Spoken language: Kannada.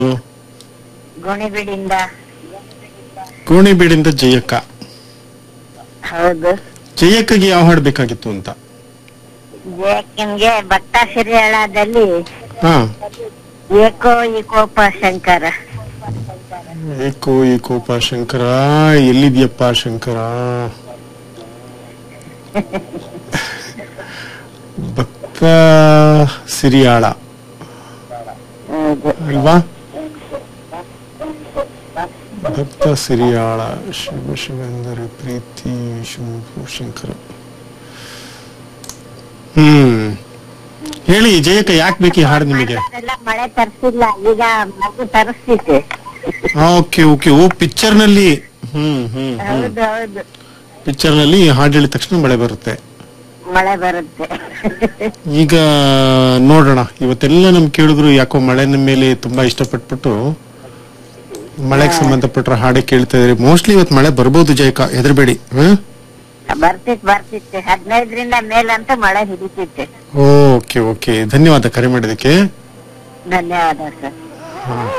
ಗುಣಿಬೀಡಿಂದ ಕೋಣಿಬೀಡಿಂದ ಜಯಕ್ಕ ಹೌದು ಜಯಕ್ಕಗೆ ಯಾವ ಹಾಡು ಬೇಕಾಗಿತ್ತು ಅಂತ ಜಯಕ್ಕನ್ಗೆ ಭಕ್ತ ಸಿರಿಯಾಳದಲ್ಲಿ ಹಾ ಏಕೋ ಈ ಕೋಪ ಶಂಕರ ಏಕೋ ಈ ಕೋಪ ಶಂಕರ ಎಲ್ಲಿದ್ಯಪ್ಪ ಶಂಕರ ಭಕ್ತ ಸಿರಿಯಾಳ ಹೌದು ಅಲ್ವಾ ಭಕ್ತ ಸಿರಿಯಾಳ ಶಿವ ಶಿವೆಂದರೆ ಪ್ರೀತಿ ಶಂಭು ಶಂಕರ ಹ್ಮ್ ಹೇಳಿ ಜಯಕ್ಕ ಯಾಕೆ ಬೇಕು ಈ ಹಾಡು ನಿಮಗೆ ಎಲ್ಲ ಮಳೆ ತರ್ಸಿಲ್ಲ ಈಗ ಮಗು ತರಿಸ್ತಿತ್ತು ಓಕೆ ಓಕೆ ಓ ಪಿಕ್ಚರ್ ನಲ್ಲಿ ಹ್ಮ್ ಹ್ಮ್ ಹ್ಮ್ ಹೌದು ಹೌದು ಪಿಕ್ಚರ್ ನಲ್ಲಿ ಈ ಹಾಡು ಹೇಳಿದ ತಕ್ಷಣ ಮಳೆ ಬರುತ್ತೆ ಮಳೆ ಬರುತ್ತೆ ಈಗ ನೋಡೋಣ ಇವತ್ತೆಲ್ಲ ನಮ್ ಕೇಳಿದ್ರು ಯಾಕೋ ಮಳೆನ ಮೇಲೆ ತುಂಬಾ ಇಷ್ಟಪಟ್ಬಿಟ್ಟು ಮಳೆಗೆ ಸಂಬಂಧಪಟ್ಟ ಹಾಡೆ ಕೇಳ್ತಾ ಇದ್ರಿ ಮೋಸ್ಟ್ಲಿ ಇವತ್ತು ಮಳೆ ಬರ್ಬೋದು ಜಯಕ ಹೆದರ್ಬೇಡಿ ಹ್ಮ್ ಬರ್ತಿತ್ತು ಬರ್ತಿತ್ತು ಹದಿನೈದರಿಂದ ಮೇಲಂತೂ ಮಳೆ ಹಿಡಿತಿತ್ತು ಓಕೆ ಓಕೆ ಧನ್ಯವಾದ ಕರೆ ಮಾಡಿದಕ್ಕೆ ಧನ್ಯವಾದ ಸರ್